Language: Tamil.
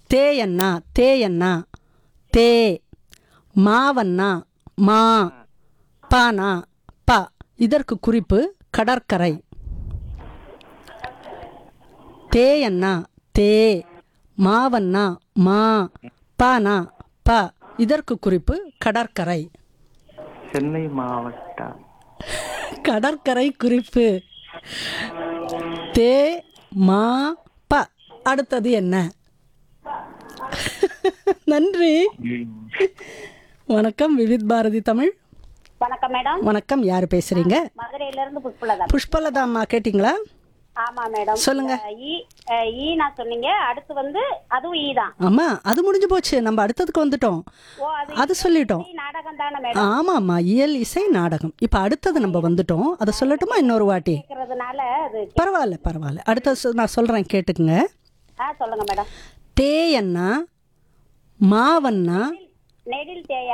தேயண்ணா தேயண்ணா தே மாவண்ணா மா பானா ப இதற்கு குறிப்பு கடற்கரை தேயண்ணா தே மாவண்ணா மா பானா ப இதற்கு குறிப்பு கடற்கரை சென்னை மாவட்டம் கடற்கரை குறிப்பு தே மா ப அடுத்தது என்ன நன்றி வணக்கம் விவித் பாரதி தமிழ் வணக்கம் மேடம் வணக்கம் யார் பேசுறீங்க மதுரையில இருந்து புஷ்பலதா புஷ்பலதா அம்மா கேட்டிங்களா ஆமா மேடம் சொல்லுங்க. அஹ் ஈ அஹ் ஈ நான் சொன்னீங்க அடுத்து வந்து அதுவும் ஈ தான் அம்மா அது முடிஞ்சு போச்சு நம்ம அடுத்ததுக்கு வந்துட்டோம் ஓ அது அது சொல்லிட்டோம் ஈ நாடகம் தானே மேடம் ஆமாம்மா இயல் இசை நாடகம் இப்போ அடுத்தது நம்ம வந்துட்டோம் அதை சொல்லட்டுமா இன்னொரு வாட்டி கேட்கறதுனால அது பரவாயில்ல பரவாயில்ல அடுத்தது சொ- நான் சொல்கிறேன் கேட்டுக்குங்க ஆ சொல்லுங்க மேடம் தேயண்ணா மாவண்ணா நெடில் தேயா